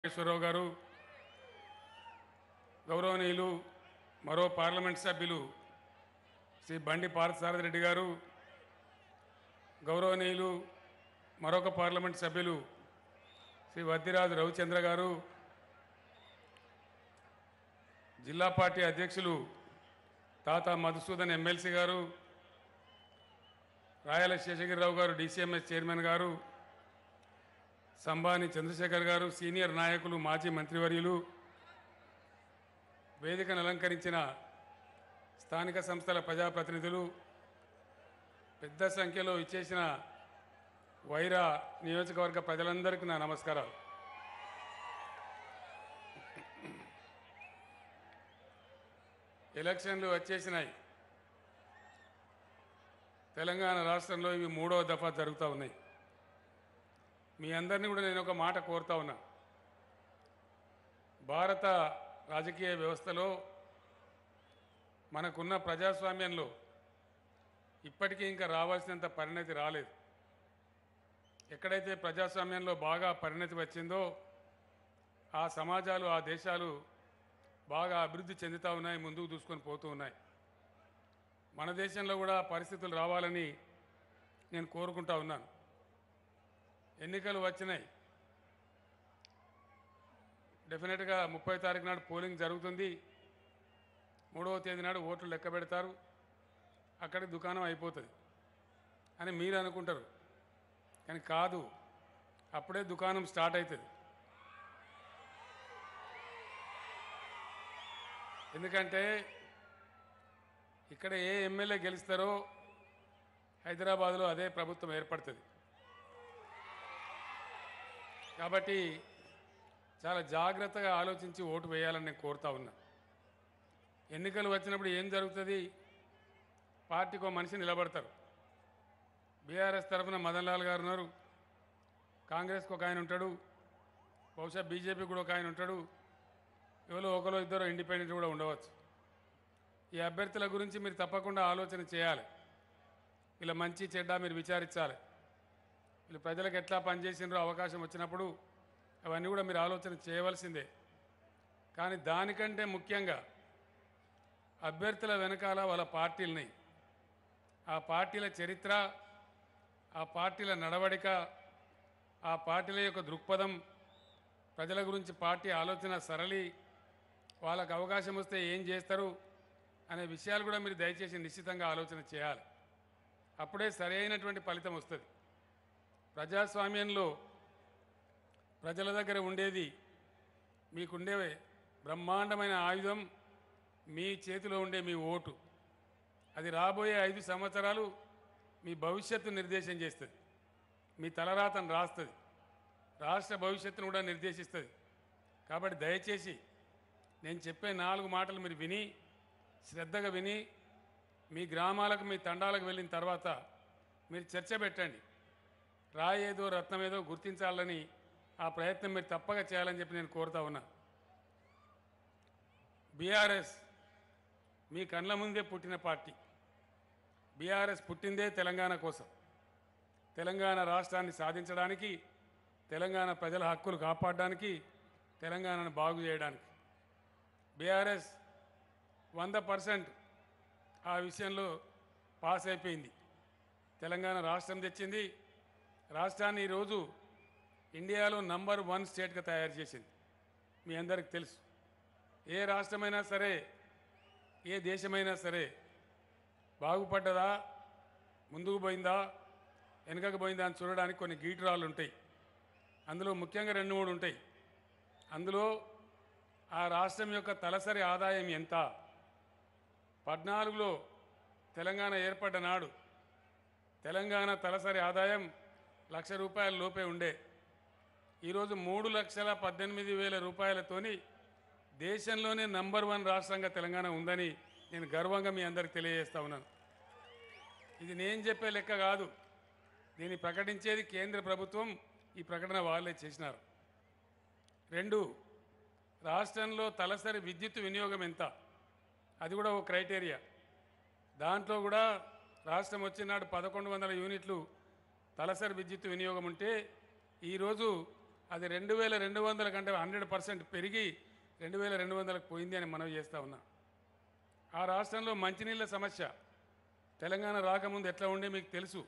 నాగేశ్వరరావు గారు గౌరవనీయులు మరో పార్లమెంట్ సభ్యులు శ్రీ బండి పార్థసారథి రెడ్డి గారు గౌరవనీయులు మరొక పార్లమెంట్ సభ్యులు శ్రీ వద్దిరాజు రవిచంద్ర గారు జిల్లా పార్టీ అధ్యక్షులు తాత మధుసూదన్ ఎమ్మెల్సీ గారు రాయల శేషగిరిరావు గారు డీసీఎంఎస్ చైర్మన్ గారు సంబాని చంద్రశేఖర్ గారు సీనియర్ నాయకులు మాజీ మంత్రివర్యులు వేదికను అలంకరించిన స్థానిక సంస్థల ప్రజాప్రతినిధులు పెద్ద సంఖ్యలో ఇచ్చేసిన వైరా నియోజకవర్గ ప్రజలందరికీ నా నమస్కారాలు ఎలక్షన్లు వచ్చేసినాయి తెలంగాణ రాష్ట్రంలో ఇవి మూడవ దఫా జరుగుతూ ఉన్నాయి మీ అందరినీ కూడా నేను ఒక మాట కోరుతా ఉన్నా భారత రాజకీయ వ్యవస్థలో మనకున్న ప్రజాస్వామ్యంలో ఇప్పటికీ ఇంకా రావాల్సినంత పరిణతి రాలేదు ఎక్కడైతే ప్రజాస్వామ్యంలో బాగా పరిణతి వచ్చిందో ఆ సమాజాలు ఆ దేశాలు బాగా అభివృద్ధి చెందుతూ ఉన్నాయి ముందుకు దూసుకొని పోతూ ఉన్నాయి మన దేశంలో కూడా ఆ పరిస్థితులు రావాలని నేను కోరుకుంటా ఉన్నాను ఎన్నికలు వచ్చినాయి డెఫినెట్గా ముప్పై తారీఖు నాడు పోలింగ్ జరుగుతుంది మూడవ తేదీ నాడు ఓట్లు లెక్క పెడతారు అక్కడికి దుకాణం అయిపోతుంది అని మీరు అనుకుంటారు కానీ కాదు అప్పుడే దుకాణం స్టార్ట్ అవుతుంది ఎందుకంటే ఇక్కడ ఏ ఎమ్మెల్యే గెలుస్తారో హైదరాబాద్లో అదే ప్రభుత్వం ఏర్పడుతుంది కాబట్టి చాలా జాగ్రత్తగా ఆలోచించి ఓటు వేయాలని నేను కోరుతా ఉన్నా ఎన్నికలు వచ్చినప్పుడు ఏం జరుగుతుంది పార్టీకి ఒక మనిషి నిలబడతారు బీఆర్ఎస్ తరఫున మదన్ లాల్ గారు ఉన్నారు కాంగ్రెస్కి ఒక ఆయన ఉంటాడు బహుశా బీజేపీ కూడా ఒక ఆయన ఉంటాడు ఎవరో ఒకరో ఇద్దరు ఇండిపెండెంట్ కూడా ఉండవచ్చు ఈ అభ్యర్థుల గురించి మీరు తప్పకుండా ఆలోచన చేయాలి వీళ్ళ మంచి చెడ్డ మీరు విచారించాలి వీళ్ళు ప్రజలకు ఎట్లా పనిచేసినారో అవకాశం వచ్చినప్పుడు అవన్నీ కూడా మీరు ఆలోచన చేయవలసిందే కానీ దానికంటే ముఖ్యంగా అభ్యర్థుల వెనకాల వాళ్ళ పార్టీలని ఆ పార్టీల చరిత్ర ఆ పార్టీల నడవడిక ఆ పార్టీల యొక్క దృక్పథం ప్రజల గురించి పార్టీ ఆలోచన సరళి వాళ్ళకు అవకాశం వస్తే ఏం చేస్తారు అనే విషయాలు కూడా మీరు దయచేసి నిశ్చితంగా ఆలోచన చేయాలి అప్పుడే సరైనటువంటి ఫలితం వస్తుంది ప్రజాస్వామ్యంలో ప్రజల దగ్గర ఉండేది మీకుండే బ్రహ్మాండమైన ఆయుధం మీ చేతిలో ఉండే మీ ఓటు అది రాబోయే ఐదు సంవత్సరాలు మీ భవిష్యత్తు నిర్దేశం చేస్తుంది మీ తలరాతను రాస్తుంది రాష్ట్ర భవిష్యత్తును కూడా నిర్దేశిస్తుంది కాబట్టి దయచేసి నేను చెప్పే నాలుగు మాటలు మీరు విని శ్రద్ధగా విని మీ గ్రామాలకు మీ తండాలకు వెళ్ళిన తర్వాత మీరు చర్చ పెట్టండి రాయేదో రత్నమేదో గుర్తించాలని ఆ ప్రయత్నం మీరు తప్పక చేయాలని చెప్పి నేను కోరుతా ఉన్నా బీఆర్ఎస్ మీ కళ్ళ ముందే పుట్టిన పార్టీ బీఆర్ఎస్ పుట్టిందే తెలంగాణ కోసం తెలంగాణ రాష్ట్రాన్ని సాధించడానికి తెలంగాణ ప్రజల హక్కులు కాపాడడానికి తెలంగాణను బాగు చేయడానికి బీఆర్ఎస్ వంద పర్సెంట్ ఆ విషయంలో పాస్ అయిపోయింది తెలంగాణ రాష్ట్రం తెచ్చింది రాష్ట్రాన్ని ఈరోజు ఇండియాలో నంబర్ వన్ స్టేట్గా తయారు చేసింది మీ అందరికి తెలుసు ఏ రాష్ట్రమైనా సరే ఏ దేశమైనా సరే బాగుపడ్డదా ముందుకు పోయిందా వెనుకకు పోయిందా అని చూడడానికి కొన్ని గీటురాళ్ళు ఉంటాయి అందులో ముఖ్యంగా రెండు మూడు ఉంటాయి అందులో ఆ రాష్ట్రం యొక్క తలసరి ఆదాయం ఎంత పద్నాలుగులో తెలంగాణ ఏర్పడ్డ నాడు తెలంగాణ తలసరి ఆదాయం లక్ష రూపాయల లోపే ఉండే ఈరోజు మూడు లక్షల పద్దెనిమిది వేల రూపాయలతోని దేశంలోనే నంబర్ వన్ రాష్ట్రంగా తెలంగాణ ఉందని నేను గర్వంగా మీ అందరికి తెలియజేస్తా ఉన్నాను ఇది నేను చెప్పే లెక్క కాదు దీన్ని ప్రకటించేది కేంద్ర ప్రభుత్వం ఈ ప్రకటన వాళ్ళే చేసినారు రెండు రాష్ట్రంలో తలసరి విద్యుత్ వినియోగం ఎంత అది కూడా ఒక క్రైటీరియా దాంట్లో కూడా రాష్ట్రం వచ్చినాడు పదకొండు వందల యూనిట్లు తలసరి విద్యుత్ వినియోగం ఉంటే ఈరోజు అది రెండు వేల రెండు వందల కంటే హండ్రెడ్ పర్సెంట్ పెరిగి రెండు వేల రెండు వందలకు పోయింది అని మనవి చేస్తా ఉన్నా ఆ రాష్ట్రంలో మంచినీళ్ళ సమస్య తెలంగాణ రాకముందు ఎట్లా ఉండే మీకు తెలుసు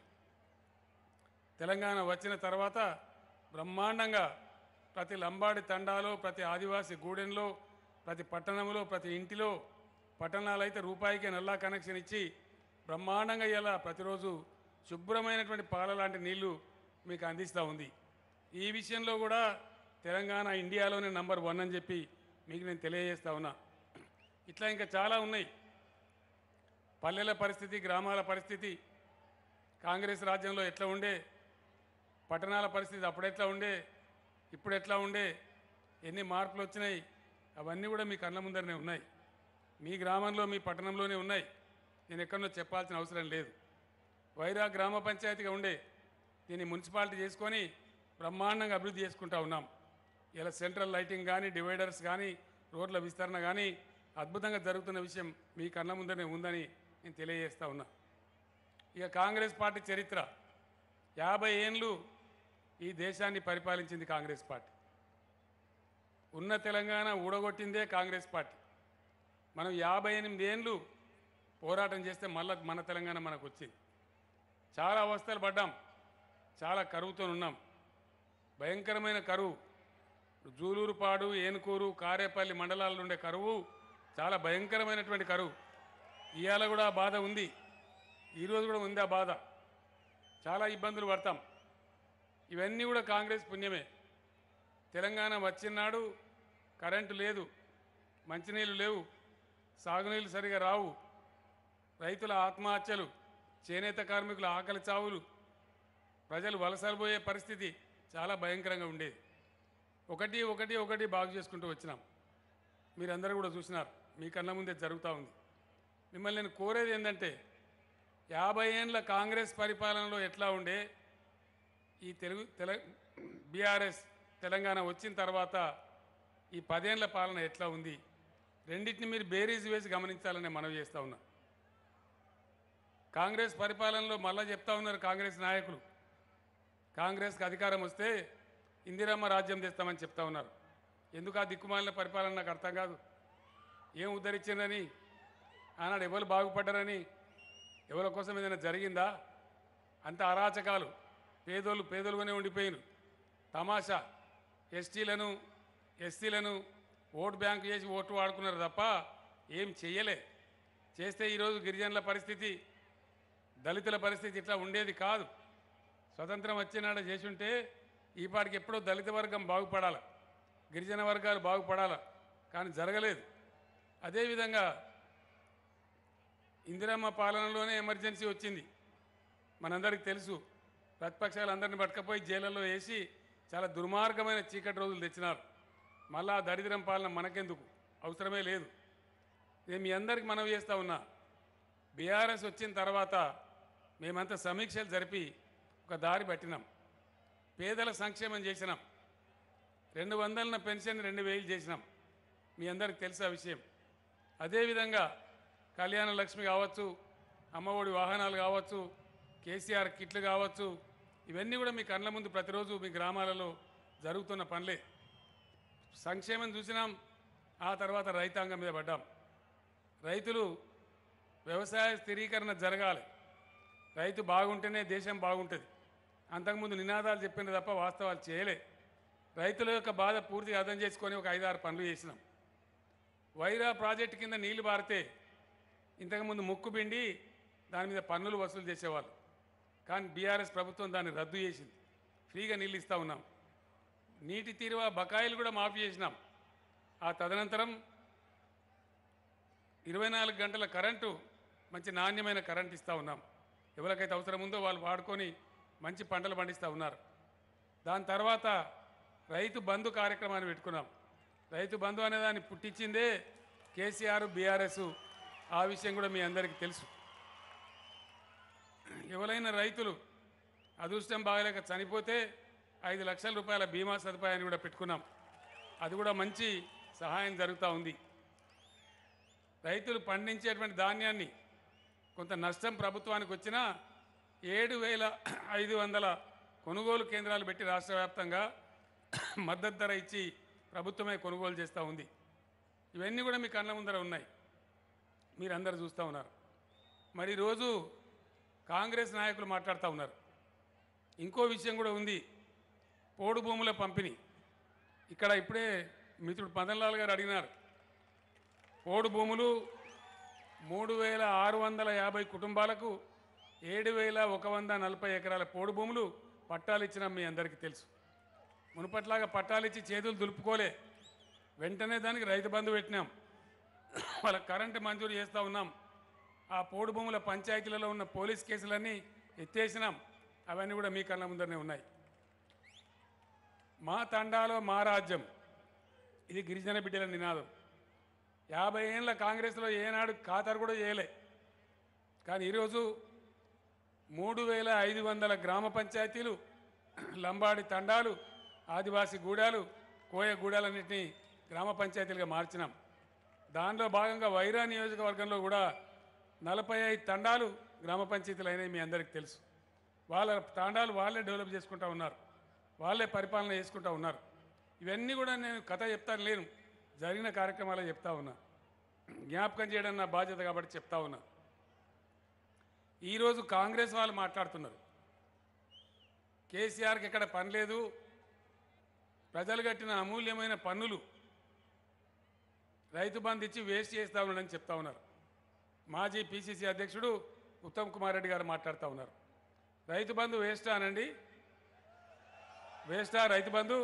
తెలంగాణ వచ్చిన తర్వాత బ్రహ్మాండంగా ప్రతి లంబాడి తండాలో ప్రతి ఆదివాసీ గూడెంలో ప్రతి పట్టణంలో ప్రతి ఇంటిలో పట్టణాలు అయితే రూపాయికి నల్లా కనెక్షన్ ఇచ్చి బ్రహ్మాండంగా ఇలా ప్రతిరోజు శుభ్రమైనటువంటి పాల లాంటి నీళ్లు మీకు అందిస్తూ ఉంది ఈ విషయంలో కూడా తెలంగాణ ఇండియాలోనే నంబర్ వన్ అని చెప్పి మీకు నేను తెలియజేస్తా ఉన్నా ఇట్లా ఇంకా చాలా ఉన్నాయి పల్లెల పరిస్థితి గ్రామాల పరిస్థితి కాంగ్రెస్ రాజ్యంలో ఎట్లా ఉండే పట్టణాల పరిస్థితి అప్పుడు ఎట్లా ఉండే ఇప్పుడు ఎట్లా ఉండే ఎన్ని మార్పులు వచ్చినాయి అవన్నీ కూడా మీ కళ్ళ ముందరనే ఉన్నాయి మీ గ్రామంలో మీ పట్టణంలోనే ఉన్నాయి నేను ఎక్కడనో చెప్పాల్సిన అవసరం లేదు వైరా గ్రామ పంచాయతీగా ఉండే దీన్ని మున్సిపాలిటీ చేసుకొని బ్రహ్మాండంగా అభివృద్ధి చేసుకుంటా ఉన్నాం ఇలా సెంట్రల్ లైటింగ్ కానీ డివైడర్స్ కానీ రోడ్ల విస్తరణ కానీ అద్భుతంగా జరుగుతున్న విషయం మీ కళ్ళ ముందరనే ఉందని నేను తెలియజేస్తా ఉన్నా ఇక కాంగ్రెస్ పార్టీ చరిత్ర యాభై ఏండ్లు ఈ దేశాన్ని పరిపాలించింది కాంగ్రెస్ పార్టీ ఉన్న తెలంగాణ ఊడగొట్టిందే కాంగ్రెస్ పార్టీ మనం యాభై ఎనిమిది ఏండ్లు పోరాటం చేస్తే మళ్ళా మన తెలంగాణ మనకు వచ్చింది చాలా అవస్థలు పడ్డాం చాలా కరువుతో ఉన్నాం భయంకరమైన కరువు జూలూరుపాడు ఏనుకూరు కారేపల్లి మండలాల్లో ఉండే కరువు చాలా భయంకరమైనటువంటి కరువు ఇవాళ కూడా ఆ బాధ ఉంది ఈరోజు కూడా ఉంది ఆ బాధ చాలా ఇబ్బందులు పడతాం ఇవన్నీ కూడా కాంగ్రెస్ పుణ్యమే తెలంగాణ వచ్చినాడు కరెంటు లేదు మంచినీళ్ళు లేవు సాగునీళ్ళు సరిగా రావు రైతుల ఆత్మహత్యలు చేనేత కార్మికుల ఆకలి చావులు ప్రజలు వలసలు పోయే పరిస్థితి చాలా భయంకరంగా ఉండేది ఒకటి ఒకటి ఒకటి బాగు చేసుకుంటూ వచ్చినాం మీరందరూ కూడా చూసినారు మీ కళ్ళ ముందే జరుగుతూ ఉంది మిమ్మల్ని నేను కోరేది ఏంటంటే యాభై ఏండ్ల కాంగ్రెస్ పరిపాలనలో ఎట్లా ఉండే ఈ తెలుగు తెల బీఆర్ఎస్ తెలంగాణ వచ్చిన తర్వాత ఈ పదేళ్ల పాలన ఎట్లా ఉంది రెండింటిని మీరు బేరీజ్ వేసి గమనించాలని మనవి చేస్తా ఉన్నా కాంగ్రెస్ పరిపాలనలో మళ్ళా చెప్తా ఉన్నారు కాంగ్రెస్ నాయకులు కాంగ్రెస్కి అధికారం వస్తే ఇందిరమ్మ రాజ్యం తెస్తామని చెప్తా ఉన్నారు ఎందుకు ఆ దిక్కుమాలిన పరిపాలన నాకు అర్థం కాదు ఏం ఉద్ధరించిందని ఆనాడు ఎవరు బాగుపడ్డారని ఎవరి కోసం ఏదైనా జరిగిందా అంత అరాచకాలు పేదోళ్ళు పేదలుగానే ఉండిపోయిన తమాషా ఎస్టీలను ఎస్సీలను ఓటు బ్యాంకు చేసి ఓటు వాడుకున్నారు తప్ప ఏం చెయ్యలే చేస్తే ఈరోజు గిరిజనుల పరిస్థితి దళితుల పరిస్థితి ఇట్లా ఉండేది కాదు స్వతంత్రం వచ్చినాడ చేసుంటే ఈ పాటికి ఎప్పుడో దళిత వర్గం బాగుపడాల గిరిజన వర్గాలు బాగుపడాల కానీ జరగలేదు అదేవిధంగా ఇందిరమ్మ పాలనలోనే ఎమర్జెన్సీ వచ్చింది మనందరికీ తెలుసు ప్రతిపక్షాలు అందరిని పట్టుకపోయి జైళ్ళలో వేసి చాలా దుర్మార్గమైన చీకటి రోజులు తెచ్చినారు మళ్ళా ఆ దరిద్రం పాలన మనకెందుకు అవసరమే లేదు నేను మీ అందరికి మనవి చేస్తా ఉన్నా బీఆర్ఎస్ వచ్చిన తర్వాత మేమంతా సమీక్షలు జరిపి ఒక దారి పట్టినాం పేదల సంక్షేమం చేసినాం రెండు వందల పెన్షన్ రెండు వేలు చేసినాం మీ అందరికి తెలుసు ఆ విషయం అదేవిధంగా కళ్యాణ లక్ష్మి కావచ్చు అమ్మఒడి వాహనాలు కావచ్చు కేసీఆర్ కిట్లు కావచ్చు ఇవన్నీ కూడా మీ కళ్ళ ముందు ప్రతిరోజు మీ గ్రామాలలో జరుగుతున్న పనులే సంక్షేమం చూసినాం ఆ తర్వాత రైతాంగం మీద పడ్డాం రైతులు వ్యవసాయ స్థిరీకరణ జరగాలి రైతు బాగుంటేనే దేశం బాగుంటుంది అంతకుముందు నినాదాలు చెప్పిన తప్ప వాస్తవాలు చేయలే రైతుల యొక్క బాధ పూర్తిగా అర్థం చేసుకొని ఒక ఐదారు పనులు చేసినాం వైరా ప్రాజెక్టు కింద నీళ్లు పారితే ఇంతకుముందు ముక్కు పిండి దాని మీద పన్నులు వసూలు చేసేవాళ్ళు కానీ బీఆర్ఎస్ ప్రభుత్వం దాన్ని రద్దు చేసింది ఫ్రీగా నీళ్ళు ఇస్తూ ఉన్నాం నీటి తీరువ బకాయిలు కూడా మాఫీ చేసినాం ఆ తదనంతరం ఇరవై నాలుగు గంటల కరెంటు మంచి నాణ్యమైన కరెంట్ ఇస్తూ ఉన్నాం ఎవరికైతే అవసరం ఉందో వాళ్ళు వాడుకొని మంచి పంటలు పండిస్తూ ఉన్నారు దాని తర్వాత రైతు బంధు కార్యక్రమాన్ని పెట్టుకున్నాం రైతు బంధు అనే దాన్ని పుట్టించిందే కేసీఆర్ బీఆర్ఎస్ ఆ విషయం కూడా మీ అందరికీ తెలుసు ఎవరైనా రైతులు అదృష్టం బాగలేక చనిపోతే ఐదు లక్షల రూపాయల బీమా సదుపాయాన్ని కూడా పెట్టుకున్నాం అది కూడా మంచి సహాయం జరుగుతూ ఉంది రైతులు పండించేటువంటి ధాన్యాన్ని కొంత నష్టం ప్రభుత్వానికి వచ్చినా ఏడు వేల ఐదు వందల కొనుగోలు కేంద్రాలు పెట్టి రాష్ట్ర వ్యాప్తంగా మద్దతు ధర ఇచ్చి ప్రభుత్వమే కొనుగోలు చేస్తూ ఉంది ఇవన్నీ కూడా మీ కళ్ళ ముందర ఉన్నాయి మీరందరూ చూస్తూ ఉన్నారు మరి ఈరోజు కాంగ్రెస్ నాయకులు మాట్లాడుతూ ఉన్నారు ఇంకో విషయం కూడా ఉంది పోడు భూముల పంపిణీ ఇక్కడ ఇప్పుడే మిత్రుడు మదన్లాల్ గారు అడిగినారు పోడు భూములు మూడు వేల ఆరు వందల యాభై కుటుంబాలకు ఏడు వేల ఒక వంద నలభై ఎకరాల పోడు భూములు పట్టాలు ఇచ్చినాం మీ అందరికీ తెలుసు మునుపట్లాగా పట్టాలు ఇచ్చి చేతులు దులుపుకోలే వెంటనే దానికి రైతు బంధు పెట్టినాం వాళ్ళ కరెంటు మంజూరు చేస్తూ ఉన్నాం ఆ పోడు భూముల పంచాయతీలలో ఉన్న పోలీస్ కేసులన్నీ ఎత్తేసినాం అవన్నీ కూడా మీ కళ్ళ ముందరనే ఉన్నాయి మా తండాలో మా రాజ్యం ఇది గిరిజన బిడ్డల నినాదం యాభై ఏళ్ళ కాంగ్రెస్లో ఏనాడు ఖాతరు కూడా చేయలే కానీ ఈరోజు మూడు వేల ఐదు వందల గ్రామ పంచాయతీలు లంబాడి తండాలు ఆదివాసీ గూడాలు కోయ గూడాలన్నింటినీ గ్రామ పంచాయతీలుగా మార్చినాం దానిలో భాగంగా వైరా నియోజకవర్గంలో కూడా నలభై ఐదు తండాలు గ్రామ పంచాయతీలు అయినాయి మీ అందరికీ తెలుసు వాళ్ళ తాండాలు వాళ్ళే డెవలప్ చేసుకుంటా ఉన్నారు వాళ్ళే పరిపాలన చేసుకుంటా ఉన్నారు ఇవన్నీ కూడా నేను కథ చెప్తాను లేను జరిగిన కార్యక్రమాలే చెప్తా ఉన్నా జ్ఞాపకం చేయడం నా బాధ్యత కాబట్టి చెప్తా ఉన్నా ఈరోజు కాంగ్రెస్ వాళ్ళు మాట్లాడుతున్నారు కేసీఆర్కి ఎక్కడ పని లేదు ప్రజలు కట్టిన అమూల్యమైన పన్నులు రైతు బంధు ఇచ్చి వేస్ట్ చేస్తా ఉన్నాడని చెప్తా ఉన్నారు మాజీ పిసిసి అధ్యక్షుడు ఉత్తమ్ కుమార్ రెడ్డి గారు మాట్లాడుతూ ఉన్నారు రైతు బంధు వేస్టా అనండి వేస్టా రైతు బంధు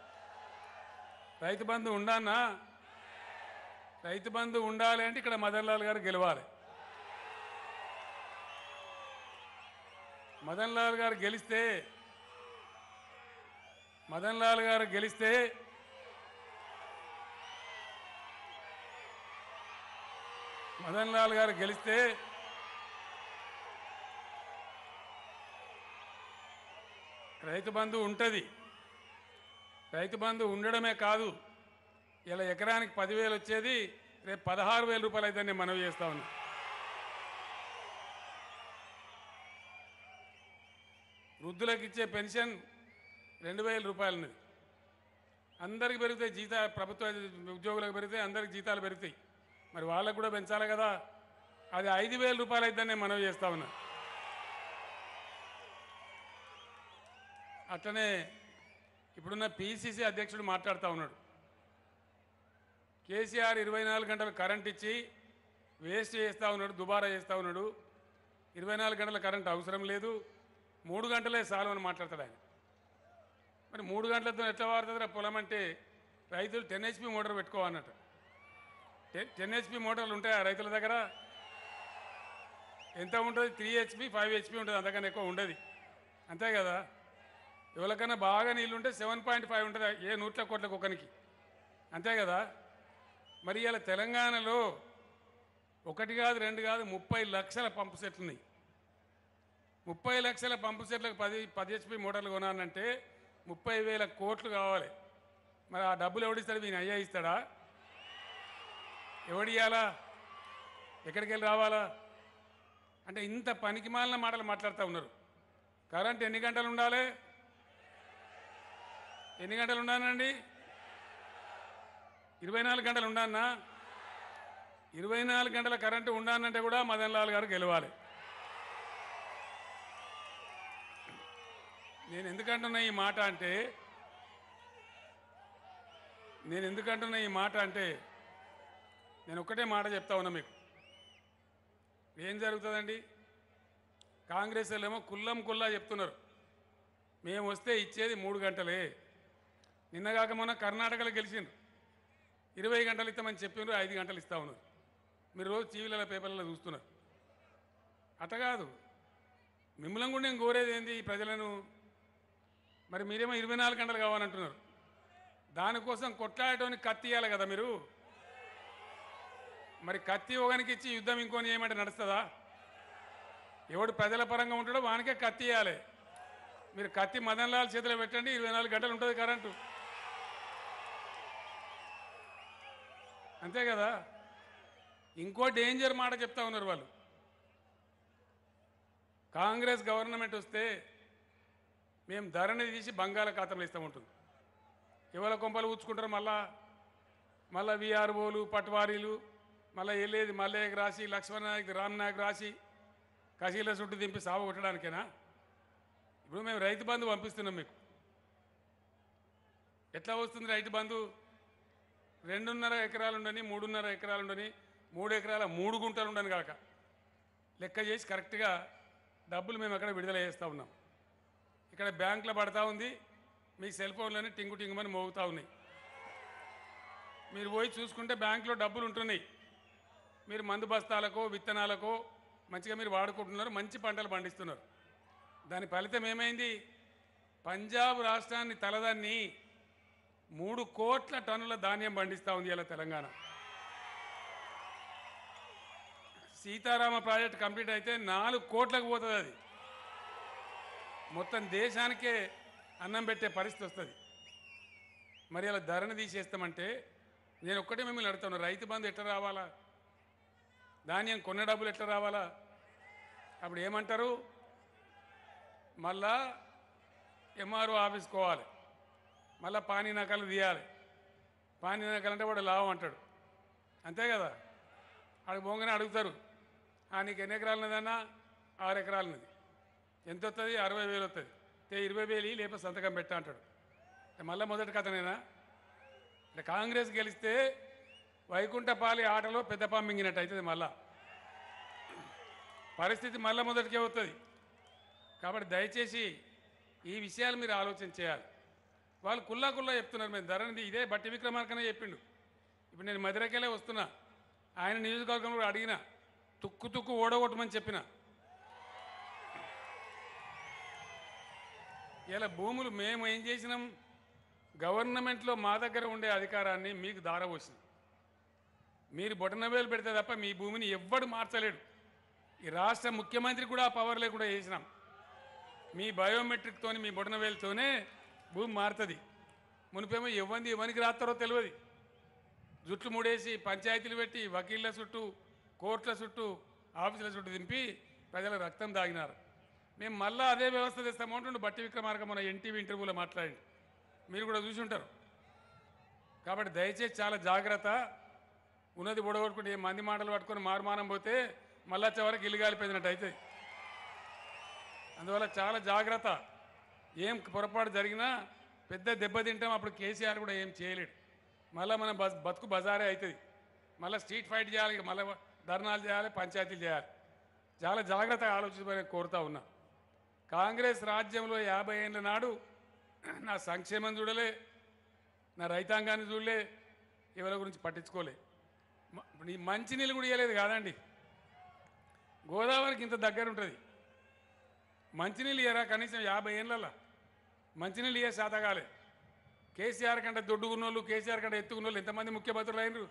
రైతు బంధు ఉండానా రైతు బంధు ఉండాలి అంటే ఇక్కడ మదన్ లాల్ గారు గెలవాలి మదన్ లాల్ గారు గెలిస్తే మదన్ లాల్ గారు గెలిస్తే మదన్ లాల్ గారు గెలిస్తే రైతు బంధు ఉంటుంది రైతు బంధు ఉండడమే కాదు ఇలా ఎకరానికి పదివేలు వచ్చేది రేపు పదహారు వేల రూపాయలు అయితే నేను మనవి చేస్తా ఉన్నా వృద్ధులకు ఇచ్చే పెన్షన్ రెండు వేల రూపాయలు ఉన్నది అందరికి పెరుగుతాయి జీతా ప్రభుత్వ ఉద్యోగులకు పెరుగుతాయి అందరికి జీతాలు పెరుగుతాయి మరి వాళ్ళకు కూడా పెంచాలి కదా అది ఐదు వేల రూపాయలు అయితే నేను మనవి చేస్తా ఉన్నా అట్లనే ఇప్పుడున్న పిసిసి అధ్యక్షుడు మాట్లాడుతూ ఉన్నాడు కేసీఆర్ ఇరవై నాలుగు గంటలు కరెంట్ ఇచ్చి వేస్ట్ చేస్తూ ఉన్నాడు దుబారా చేస్తూ ఉన్నాడు ఇరవై నాలుగు గంటల కరెంట్ అవసరం లేదు మూడు గంటలే చాలు అని మాట్లాడతాడు ఆయన మరి మూడు గంటలతో ఎట్లా వాడుతుందిరా పొలం అంటే రైతులు టెన్ హెచ్పి మోటార్ పెట్టుకోవన్నట్టు టెన్ టెన్ హెచ్పి మోటార్లు ఉంటాయా రైతుల దగ్గర ఎంత ఉంటుంది త్రీ హెచ్పి ఫైవ్ హెచ్పి ఉంటుంది అంతకన్నా ఎక్కువ ఉండదు అంతే కదా ఎవరికైనా బాగా నీళ్ళు ఉంటే సెవెన్ పాయింట్ ఫైవ్ ఉంటుంది ఏ నూట్ల కోట్ల కుక్కనికి అంతే కదా మరి ఇలా తెలంగాణలో ఒకటి కాదు రెండు కాదు ముప్పై లక్షల పంపు సెట్లు ఉన్నాయి ముప్పై లక్షల పంపు సెట్లకు పది పది హెచ్పి మోటార్లు కొనాలంటే ముప్పై వేల కోట్లు కావాలి మరి ఆ డబ్బులు ఎవడిస్తాడు వీని అయ్యా ఇస్తాడా ఎవడియాలా ఎక్కడికి వెళ్ళి రావాలా అంటే ఇంత పనికి మాలిన మాటలు మాట్లాడుతూ ఉన్నారు కరెంట్ ఎన్ని గంటలు ఉండాలి ఎన్ని గంటలు ఉండాలండి ఇరవై నాలుగు గంటలు ఉండాలన్నా ఇరవై నాలుగు గంటల కరెంటు ఉండాలంటే కూడా మదన్ లాల్ గారు గెలవాలి నేను ఎందుకంటున్నా ఈ మాట అంటే నేను ఎందుకంటున్నా ఈ మాట అంటే నేను ఒక్కటే మాట చెప్తా ఉన్నా మీకు ఏం జరుగుతుందండి కాంగ్రెస్ వాళ్ళేమో కుల్లం కుల్లా చెప్తున్నారు మేము వస్తే ఇచ్చేది మూడు గంటలే నిన్నగాక మొన్న కర్ణాటకలో గెలిచిండ్రు ఇరవై గంటలు ఇస్తామని చెప్పిండ్రు ఐదు గంటలు ఇస్తా ఉన్నారు మీరు రోజు టీవీలలో పేపర్లలో చూస్తున్నారు అట్ట కాదు మిమ్మల్ని కూడా నేను కోరేది ఏంది ఈ ప్రజలను మరి మీరేమో ఇరవై నాలుగు గంటలు కావాలంటున్నారు దానికోసం కొట్లాడటానికి కత్తి ఇవ్వాలి కదా మీరు మరి కత్తి ఒకనికి ఇచ్చి యుద్ధం ఇంకోని ఏమంటే నడుస్తుందా ఎవడు ప్రజల పరంగా ఉంటాడో వానికే కత్తి ఇవ్వాలి మీరు కత్తి మదన్ లాల్ చేతిలో పెట్టండి ఇరవై నాలుగు గంటలు ఉంటుంది కరెంటు అంతే కదా ఇంకో డేంజర్ మాట చెప్తా ఉన్నారు వాళ్ళు కాంగ్రెస్ గవర్నమెంట్ వస్తే మేము ధరని తీసి బంగాళాఖాతంలో ఇస్తామంటుంది ఎవరి కొంపలు ఊచుకుంటారు మళ్ళా మళ్ళా విఆర్ఓలు పట్వారీలు మళ్ళీ వెళ్ళేది మల్లయ్యకి రాసి లక్ష్మణ్ నాయక్ రామ్ నాయక్ రాసి కశీల చుట్టూ దింపి సాగు కొట్టడానికేనా ఇప్పుడు మేము రైతు బంధు పంపిస్తున్నాం మీకు ఎట్లా వస్తుంది రైతు బంధు రెండున్నర ఎకరాలు ఉండని మూడున్నర ఎకరాలు ఉండని మూడు ఎకరాల మూడు గుంటలు ఉండని కాక లెక్క చేసి కరెక్ట్గా డబ్బులు మేము అక్కడ విడుదల చేస్తూ ఉన్నాం ఇక్కడ బ్యాంకులో పడతా ఉంది మీ సెల్ ఫోన్లోనే టింగు టింగుమని మోగుతూ ఉన్నాయి మీరు పోయి చూసుకుంటే బ్యాంకులో డబ్బులు ఉంటున్నాయి మీరు మందు బస్తాలకో విత్తనాలకో మంచిగా మీరు వాడుకుంటున్నారు మంచి పంటలు పండిస్తున్నారు దాని ఫలితం ఏమైంది పంజాబ్ రాష్ట్రాన్ని తలదాన్ని మూడు కోట్ల టన్నుల ధాన్యం పండిస్తూ ఉంది ఇలా తెలంగాణ సీతారామ ప్రాజెక్ట్ కంప్లీట్ అయితే నాలుగు కోట్లకు పోతుంది అది మొత్తం దేశానికే అన్నం పెట్టే పరిస్థితి వస్తుంది మరి అలా ధరను తీసేస్తామంటే నేను ఒక్కటే మిమ్మల్ని అడుగుతాను రైతు బంధు ఎట్లా రావాలా ధాన్యం కొన్న డబ్బులు ఎట్లా రావాలా అప్పుడు ఏమంటారు మళ్ళా ఎంఆర్ఓ ఆఫీస్కి పోవాలి మళ్ళా పానీ నకలు తీయాలి పానీ నకలు అంటే వాడు లాభం అంటాడు అంతే కదా అడిగి పోగానే అడుగుతారు "ఆ, నీకు ఎన్ని ఎకరాలు ఉన్నదన్నా ఆరు ఎకరాలు ఉన్నది ఎంత వస్తుంది అరవై వేలు వస్తుంది తే ఇరవై వేలు ఇయ్యి, లేకపోతే సంతకం పెట్టా అంటాడు అంటే మళ్ళీ మొదటి కథనేనా అంటే కాంగ్రెస్ గెలిస్తే వైకుంఠపాలి ఆటలో పెద్ద మింగినట్టు అవుతుంది మళ్ళా పరిస్థితి మళ్ళీ మొదటికే అవుతుంది కాబట్టి దయచేసి ఈ విషయాలు మీరు ఆలోచన చేయాలి వాళ్ళు కుల్లా కుల్లా చెప్తున్నారు మేము ధరనిది ఇదే బట్టి విక్రమార్కనే చెప్పిండు ఇప్పుడు నేను మధురకెళ్ళే వస్తున్నా ఆయన నియోజకవర్గంలో కూడా అడిగిన తుక్కు తుక్కు ఓడగొట్టమని చెప్పిన ఇలా భూములు మేము ఏం చేసినాం గవర్నమెంట్లో మా దగ్గర ఉండే అధికారాన్ని మీకు దారవోసినాం మీరు బొటనవేలు పెడితే తప్ప మీ భూమిని ఎవ్వడు మార్చలేడు ఈ రాష్ట్ర ముఖ్యమంత్రి కూడా ఆ పవర్ లేకుండా చేసినాం మీ బయోమెట్రిక్తోని మీ బొటనవేలుతోనే భూమి మారుతుంది మునిపేమో ఇవ్వంది ఎవరికి రాస్తారో తెలియదు జుట్లు ముడేసి పంచాయతీలు పెట్టి వకీళ్ళ చుట్టూ కోర్టుల చుట్టూ ఆఫీసుల చుట్టూ దింపి ప్రజల రక్తం దాగినారు మేము మళ్ళా అదే వ్యవస్థ తెస్తాము అంటుండు బట్టి విక్రమార్క మన ఎన్టీవీ ఇంటర్వ్యూలో మాట్లాడి మీరు కూడా చూసి ఉంటారు కాబట్టి దయచేసి చాలా జాగ్రత్త ఉన్నది బుడగొట్టుకుంటే ఏ మంది మాటలు పట్టుకొని మారుమానం పోతే మళ్ళా చివరికి ఇల్లు కాలిపోయినట్టు అవుతుంది అందువల్ల చాలా జాగ్రత్త ఏం పొరపాటు జరిగినా పెద్ద దెబ్బ తింటాం అప్పుడు కేసీఆర్ కూడా ఏం చేయలేడు మళ్ళీ మన బస్ బతుకు బజారే అవుతుంది మళ్ళీ స్ట్రీట్ ఫైట్ చేయాలి ఇక మళ్ళీ ధర్నాలు చేయాలి పంచాయతీలు చేయాలి చాలా జాగ్రత్తగా ఆలోచించమని కోరుతా ఉన్నా కాంగ్రెస్ రాజ్యంలో యాభై ఏళ్ళ నాడు నా సంక్షేమం చూడలే నా రైతాంగాన్ని చూడలే ఎవరి గురించి పట్టించుకోలే మ- ఈ మంచినీళ్ళు కూడా ఇవ్వలేదు కాదండి గోదావరికి ఇంత దగ్గర ఉంటుంది మంచినీళ్ళు ఇయ్యరా కనీసం యాభై ఏళ్ళల్లో మంచినీళ్ళు ఇయ్యే శాతగాలే కేసీఆర్ కంటే దొడ్డుకున్నోళ్ళు కేసీఆర్ కంటే ఎత్తుకున్నోళ్ళు ఎంతమంది ముఖ్యమంత్రులు అయినరు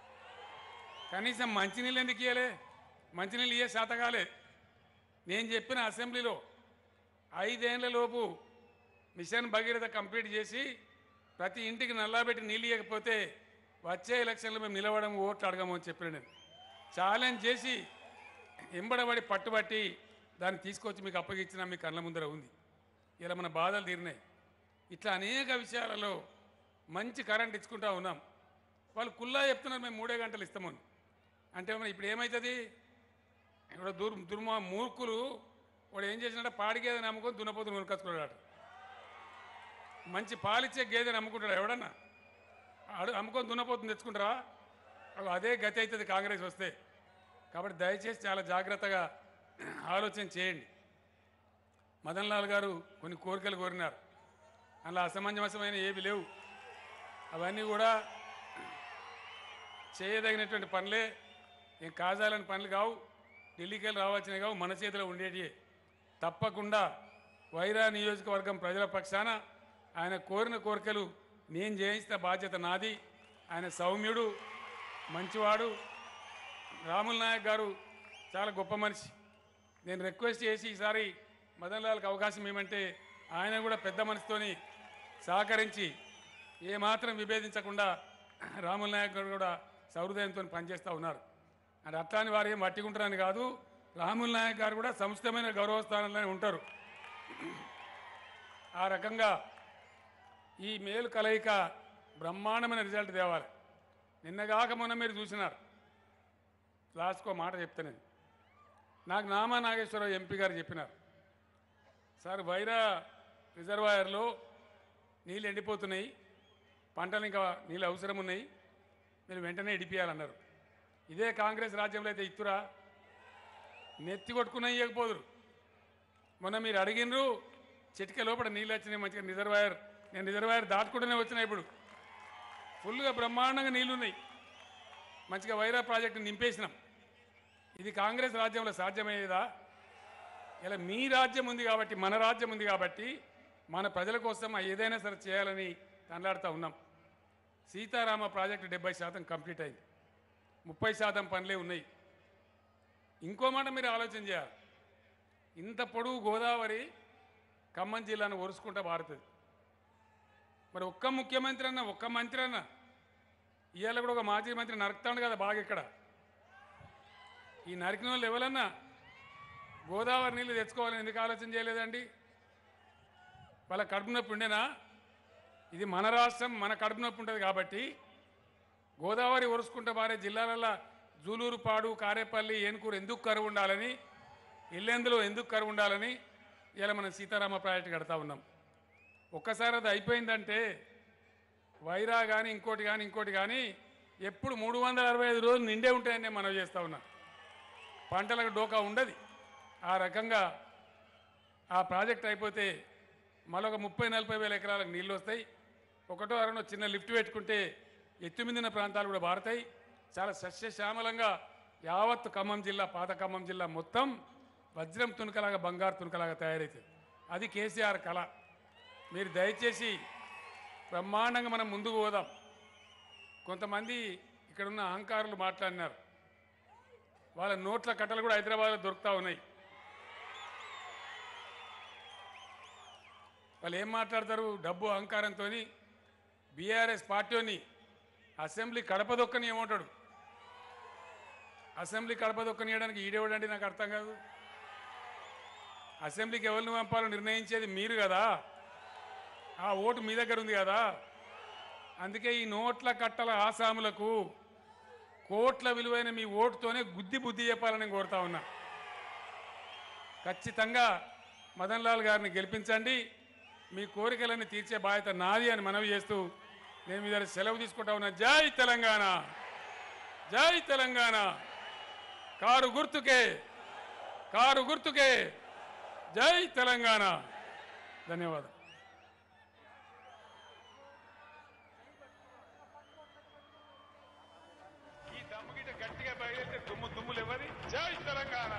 కనీసం మంచినీళ్ళు ఎందుకు ఇయ్యలే మంచినీళ్ళు ఇయ్యే శాతగాలే నేను చెప్పిన అసెంబ్లీలో ఐదేళ్ల లోపు మిషన్ భగీరథ కంప్లీట్ చేసి ప్రతి ఇంటికి నల్లాబెట్టి నీళ్ళు ఇవ్వకపోతే వచ్చే ఎలక్షన్లో మేము నిలవడం ఓట్లు అడగము అని చెప్పాను నేను ఛాలెంజ్ చేసి ఎంబడబడి పట్టుబట్టి దాన్ని తీసుకొచ్చి మీకు అప్పగించిన మీ కళ్ళ ముందర ఉంది ఇలా మన బాధలు తీరినాయి ఇట్లా అనేక విషయాలలో మంచి కరెంట్ ఇచ్చుకుంటా ఉన్నాం వాళ్ళు కుల్లా చెప్తున్నారు మేము మూడే గంటలు ఇస్తామని అంటే మరి ఇప్పుడు ఏమవుతుంది ఇప్పుడు దుర్ దుర్మా మూర్ఖులు వాడు ఏం చేసినట్టే పాడి గేదెని నమ్ముకొని దున్నపోతుని కొనుకొచ్చుకున్నాడు మంచి పాలిచ్చే గేదెని అమ్ముకుంటాడు ఎవడన్నా అడు అమ్ముకొని దున్నపోతుని తెచ్చుకుంటారా అగో అదే గతి అవుతుంది కాంగ్రెస్ వస్తే కాబట్టి దయచేసి చాలా జాగ్రత్తగా ఆలోచన చేయండి మదన్ లాల్ గారు కొన్ని కోరికలు కోరినారు అలా అసమంజసమైన ఏవి లేవు అవన్నీ కూడా చేయదగినటువంటి పనులే ఏం కాజాలని పనులు కావు ఢిల్లీకి వెళ్ళి రావాల్సినవి కావు మన చేతిలో ఉండేటివే తప్పకుండా వైరా నియోజకవర్గం ప్రజల పక్షాన ఆయన కోరిన కోరికలు నేను చేయించిన బాధ్యత నాది ఆయన సౌమ్యుడు మంచివాడు రాముల్ నాయక్ గారు చాలా గొప్ప మనిషి నేను రిక్వెస్ట్ చేసి ఈసారి మదన్ లాల్కి అవకాశం ఏమంటే ఆయన కూడా పెద్ద మనసుతోని సహకరించి ఏమాత్రం విభేదించకుండా రాముల్ నాయక్ గారు కూడా సౌహృదయంతో పనిచేస్తూ ఉన్నారు అంటే అట్లాని వారు ఏం పట్టుకుంటారని కాదు రాముల్ నాయక్ గారు కూడా సముచితమైన గౌరవ స్థానంలోనే ఉంటారు ఆ రకంగా ఈ మేలు కలయిక బ్రహ్మాండమైన రిజల్ట్ తేవాలి నిన్నగాక మొన్న మీరు చూసినారు లాస్ట్కో మాట చెప్తా నేను నాకు నామా నాగేశ్వరరావు ఎంపీ గారు చెప్పినారు సార్ వైరా రిజర్వాయర్లో నీళ్ళు ఎండిపోతున్నాయి పంటలు ఇంకా నీళ్ళు అవసరం ఉన్నాయి మీరు వెంటనే ఇడిపియాలన్నారు ఇదే కాంగ్రెస్ రాజ్యంలో అయితే ఇత్తురా నెత్తి కొట్టుకున్నా ఇవ్వకపోదురు మొన్న మీరు అడిగినరు చిటిక లోపల నీళ్ళు వచ్చినాయి మంచిగా రిజర్వాయర్ నేను రిజర్వాయర్ దాటుకుంటూనే వచ్చినా ఇప్పుడు ఫుల్గా బ్రహ్మాండంగా నీళ్ళు ఉన్నాయి మంచిగా వైరా ప్రాజెక్టు నింపేసినాం ఇది కాంగ్రెస్ రాజ్యంలో సాధ్యమయ్యేదా ఇలా మీ రాజ్యం ఉంది కాబట్టి మన రాజ్యం ఉంది కాబట్టి మన ప్రజల కోసం ఏదైనా సరే చేయాలని తండ్లాడుతూ ఉన్నాం సీతారామ ప్రాజెక్టు డెబ్బై శాతం కంప్లీట్ అయింది ముప్పై శాతం పనులే ఉన్నాయి ఇంకో మాట మీరు ఆలోచన చేయాలి ఇంత పొడుగు గోదావరి ఖమ్మం జిల్లాను ఒరుసుకుంటా పారుతుంది మరి ఒక్క ముఖ్యమంత్రి అన్న ఒక్క మంత్రి అన్న ఇవాళ కూడా ఒక మాజీ మంత్రి నరుకుతాడు కదా బాగా ఇక్కడ ఈ నరికిన వాళ్ళు ఎవరన్నా గోదావరి నీళ్ళు తెచ్చుకోవాలని ఎందుకు ఆలోచన చేయలేదండి వాళ్ళ కడుపు నొప్పి ఉండేనా ఇది మన రాష్ట్రం మన కడుపు నొప్పి ఉంటుంది కాబట్టి గోదావరి ఒరుసుకుంటే బారే జిల్లాలలో జూలూరు పాడు కారేపల్లి ఏనుకూరు ఎందుకు కరువు ఉండాలని ఇల్లెందులో ఎందుకు కరువు ఉండాలని ఇలా మనం సీతారామ ప్రాజెక్టు కడతా ఉన్నాం ఒక్కసారి అది అయిపోయిందంటే వైరా కానీ ఇంకోటి కానీ ఇంకోటి కానీ ఎప్పుడు మూడు వందల అరవై ఐదు రోజులు నిండే ఉంటాయని నేను మనవి చేస్తా ఉన్నా పంటలకు డోకా ఉండదు ఆ రకంగా ఆ ప్రాజెక్ట్ అయిపోతే మరొక ముప్పై నలభై వేల ఎకరాలకు నీళ్ళు వస్తాయి ఒకటో అరణో చిన్న లిఫ్ట్ పెట్టుకుంటే ఎత్తుమిందిన ప్రాంతాలు కూడా మారుతాయి చాలా సస్యశ్యామలంగా యావత్ ఖమ్మం జిల్లా పాత ఖమ్మం జిల్లా మొత్తం వజ్రం తునకలాగా బంగారు తునకలాగా తయారవుతుంది అది కేసీఆర్ కళ మీరు దయచేసి బ్రహ్మాండంగా మనం ముందుకు పోదాం కొంతమంది ఇక్కడున్న అహంకారులు మాట్లాడినారు వాళ్ళ నోట్ల కట్టలు కూడా హైదరాబాద్లో దొరుకుతూ ఉన్నాయి వాళ్ళు ఏం మాట్లాడతారు డబ్బు అహంకారంతో బీఆర్ఎస్ పార్టీని అసెంబ్లీ కడప దొక్కని ఏమంటాడు అసెంబ్లీ కడప దొక్కనియడానికి ఈడేవాడంటే నాకు అర్థం కాదు అసెంబ్లీకి ఎవరిని పంపాలో నిర్ణయించేది మీరు కదా ఆ ఓటు మీ దగ్గర ఉంది కదా అందుకే ఈ నోట్ల కట్టల ఆసాములకు కోట్ల విలువైన మీ ఓటుతోనే గుద్ది బుద్ధి చెప్పాలని నేను కోరుతా ఉన్నా ఖచ్చితంగా మదన్ లాల్ గారిని గెలిపించండి మీ కోరికలన్నీ తీర్చే బాధ్యత నాది అని మనవి చేస్తూ నేను మీ దగ్గర సెలవు తీసుకుంటా ఉన్నా జై తెలంగాణ జై తెలంగాణ కారు గుర్తుకే కారు గుర్తుకే జై తెలంగాణ ధన్యవాదాలు ఈ దమ్ము గిట్ట గట్టిగా బయలుదేరితే దుమ్ము దుమ్ములు ఎవరి జై తెలంగాణ